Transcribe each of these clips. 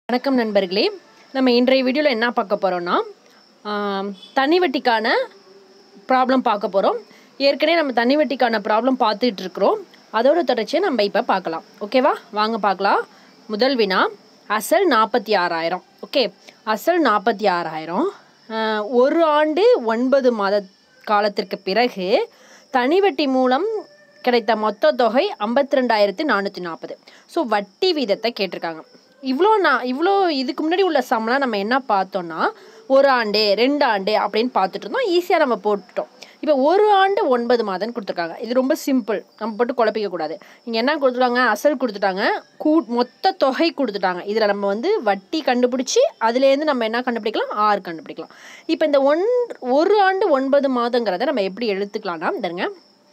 வணக்கம் நண்பர்களே நம்ம இன்றைய வீடியோவில் என்ன பார்க்க போகிறோம்னா ஆம், தண்ணி வட்டிக்கான ப்ராப்ளம் பார்க்க போகிறோம் ஏற்கனவே நம்ம தண்ணி வட்டிக்கான ப்ராப்ளம் பார்த்துட்டு இருக்கிறோம் அதோட தொடர்ச்சியை நம்ம இப்போ பார்க்கலாம் ஓகேவா வாங்க பார்க்கலாம் முதல் வினா அசல் நாற்பத்தி ஆறாயிரம் ஓகே அசல் நாற்பத்தி ஆறாயிரம் ஆஹ், ஒரு ஆண்டு ஒன்பது மாத காலத்திற்கு பிறகு தனி வட்டி மூலம் கிடைத்த மொத்த தொகை ஐம்பத்தி ரெண்டாயிரத்தி நானூற்றி நாற்பது ஸோ வட்டி வீதத்தை கேட்டிருக்காங்க இவ்வளோ நான் இவ்வளோ இதுக்கு முன்னாடி உள்ள சம்லாம் நம்ம என்ன பார்த்தோம்னா ஒரு ஆண்டு ரெண்டு ஆண்டு அப்படின்னு பார்த்துட்டு இருந்தோம் ஈஸியாக நம்ம போட்டுட்டோம் இப்போ ஒரு ஆண்டு ஒன்பது மாதம் கொடுத்துருக்காங்க இது ரொம்ப சிம்பிள் நம்ம போட்டு குழப்பிக்க கூடாது இங்கே என்ன கொடுத்துருக்காங்க அசல் கொடுத்துட்டாங்க கூ மொத்த தொகை கொடுத்துட்டாங்க இதில் நம்ம வந்து வட்டி கண்டுபிடிச்சி அதுலேருந்து நம்ம என்ன கண்டுபிடிக்கலாம் ஆறு கண்டுபிடிக்கலாம் இப்போ இந்த ஒன் ஒரு ஆண்டு ஒன்பது மாதங்கிறத நம்ம எப்படி எடுத்துக்கலாம்னா தருங்க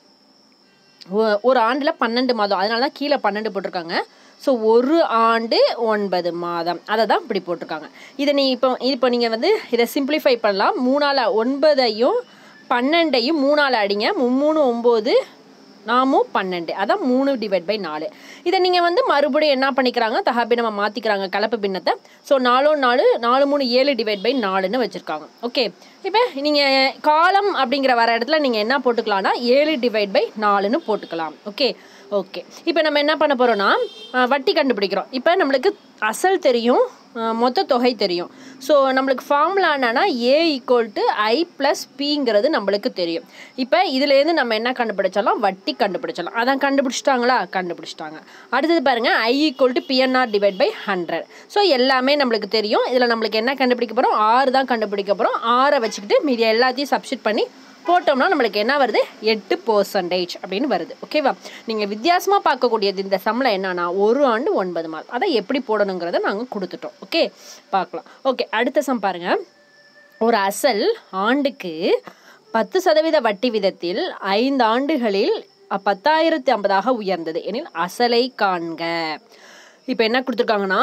ஒ- ஒரு ஆண்டில் பன்னெண்டு மாதம் அதனால தான் கீழே பன்னெண்டு போட்டிருக்காங்க ஸோ ஒரு ஆண்டு ஒன்பது மாதம் அதை தான் இப்படி போட்டிருக்காங்க இதை நீ இப்போ இப்போ நீங்கள் வந்து இதை சிம்பிளிஃபை பண்ணலாம் மூணால் ஒன்பதையும் பன்னெண்டையும் மூணால் அடிங்க மும்மூணு ஒம்பது நாமும் பன்னெண்டு அதான் மூணு டிவைட் பை நாலு இதை நீங்கள் வந்து மறுபடியும் என்ன பண்ணிக்கிறாங்க தகாபினமா மாற்றிக்கிறாங்க கலப்பு பின்னத்தை ஸோ நாலோ நாலு நாலு மூணு ஏழு டிவைட் பை நாலுன்னு வச்சுருக்காங்க ஓகே இப்போ நீங்கள் காலம் அப்படிங்கிற வர இடத்துல நீங்கள் என்ன போட்டுக்கலாம்னா ஏழு டிவைட் பை நாலுன்னு போட்டுக்கலாம் ஓகே ஓகே இப்போ நம்ம என்ன பண்ண போகிறோம்னா வட்டி கண்டுபிடிக்கிறோம் இப்போ நம்மளுக்கு அசல் தெரியும் அஹ், மொத்த தொகை தெரியும் ஸோ நம்மளுக்கு ஃபார்முலா என்னன்னா A equal to I plus பிங்கிறது நம்மளுக்கு தெரியும் இப்போ இதுலேருந்து நம்ம என்ன கண்டுபிடிச்சாலும் வட்டி கண்டுபிடிச்சலாம் அதான் கண்டுபிடிச்சிட்டாங்களா கண்டுபிடிச்சிட்டாங்க அடுத்தது பாருங்கள் I equal to PNR divide by hundred so எல்லாமே நம்மளுக்கு தெரியும் இதில் நம்மளுக்கு என்ன கண்டுபிடிக்க போகிறோம் ஆறு தான் கண்டுபிடிக்க போகிறோம் ஆறை வச்சுக்கிட்டு மீதி எல்லாத்தையும் சப்ஸ்டிட் பண்ணி போட்டோம்னா நம்மளுக்கு என்ன வருது எட்டு பர்சன்டேஜ் அப்படின்னு வருது ஓகேவா நீங்கள் வித்தியாசமாக பார்க்கக்கூடியது இந்த சம்பளம் என்னன்னா ஒரு ஆண்டு ஒன்பது மாதம் அதை எப்படி போடணுங்கிறத நாங்கள் கொடுத்துட்டோம் ஓகே பார்க்கலாம் ஓகே அடுத்த சம் பாருங்க ஒரு அசல் ஆண்டுக்கு பத்து சதவீத வட்டி விதத்தில் ஐந்து ஆண்டுகளில் பத்தாயிரத்தி ஐம்பதாக உயர்ந்தது எனில் அசலை காண்க இப்போ என்ன கொடுத்துருக்காங்கன்னா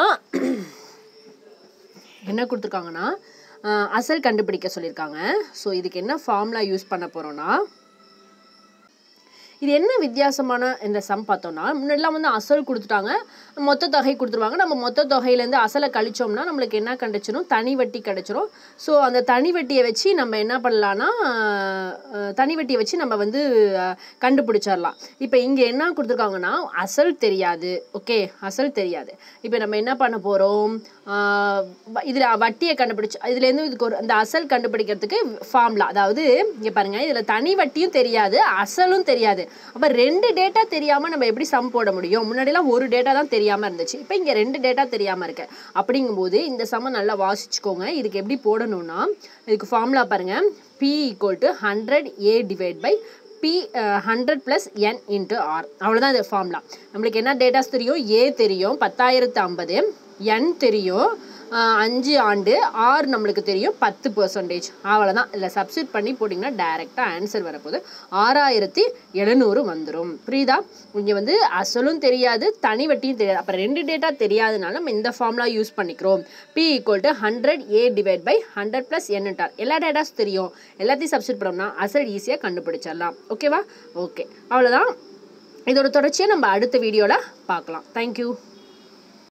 என்ன கொடுத்துருக்காங்கன்னா அஹ், அசல் கண்டுபிடிக்க சொல்லியிருக்காங்க ஸோ இதுக்கு என்ன ஃபார்முலா யூஸ் பண்ண போகிறோன்னா இது என்ன வித்தியாசமான இந்த சம் பார்த்தோம்னா முன்னாடிலாம் வந்து அசல் கொடுத்துட்டாங்க மொத்த தொகை கொடுத்துருவாங்க நம்ம மொத்த தொகையிலேருந்து அசலை கழிச்சோம்னா நம்மளுக்கு என்ன கிடைச்சிரும் தனி வட்டி கிடைச்சிரும் ஸோ அந்த தனி வட்டியை வச்சு நம்ம என்ன பண்ணலான்னா அஹ், தனி வட்டியை வச்சு நம்ம வந்து அஹ், கண்டுபிடிச்சிடலாம் இப்போ இங்கே என்ன கொடுத்துருக்காங்கன்னா அசல் தெரியாது ஓகே அசல் தெரியாது இப்போ நம்ம என்ன பண்ண போகிறோம் இதில் வட்டியை கண்டுபிடிச்சு இதுலேருந்து இதுக்கு ஒரு அந்த அசல் கண்டுபிடிக்கிறதுக்கு ஃபார்முலா அதாவது இங்கே பாருங்கள் இதில் தனி வட்டியும் தெரியாது அசலும் தெரியாது அப்போ ரெண்டு டேட்டா தெரியாமல் நம்ம எப்படி சம் போட முடியும் முன்னாடிலாம் ஒரு டேட்டா தான் தெரியாமல் இருந்துச்சு இப்போ இங்கே ரெண்டு டேட்டா தெரியாமல் இருக்கு அப்படிங்கும்போது இந்த சம நல்லா வாசிச்சுக்கோங்க இதுக்கு எப்படி போடணும்னா இதுக்கு ஃபார்முலா பாருங்கள் P equal to hundred A divide by B hundred plus N into R அவ்வளோதான் இது ஃபார்முலா நம்மளுக்கு என்ன டேட்டாஸ் தெரியும் ஏ தெரியும் பத்தாயிரத்து ஐம்பது என் தெரியும் அஹ், அஞ்சு ஆண்டு ஆர் நம்மளுக்கு தெரியும் பத்து பர்சன்டேஜ் அவ்வளோதான் இதில் சப்ஸ்டிட் பண்ணி போட்டிங்கன்னா டைரெக்டாக ஆன்சர் வரப்போகுது ஆறாயிரத்தி எழுநூறு வந்துடும் புரியுதா இங்கே வந்து அசலும் தெரியாது தனி வட்டியும் தெரியாது அப்போ ரெண்டு டேட்டா தெரியாதனால நம்ம இந்த ஃபார்முலா யூஸ் பண்ணிக்கிறோம் P equal to hundred A divide by hundred plus என்என்டார் எல்லா டேட்டாஸ் தெரியும் எல்லாத்தையும் சப்ஸ்டிட் பண்ணோம்னா அசல் ஈஸியாக கண்டுபிடிச்சிடலாம் ஓகேவா ஓகே அவ்வளோதான் இதோட தொடர்ச்சியை நம்ம அடுத்த வீடியோவில் பார்க்கலாம் தேங்க்யூ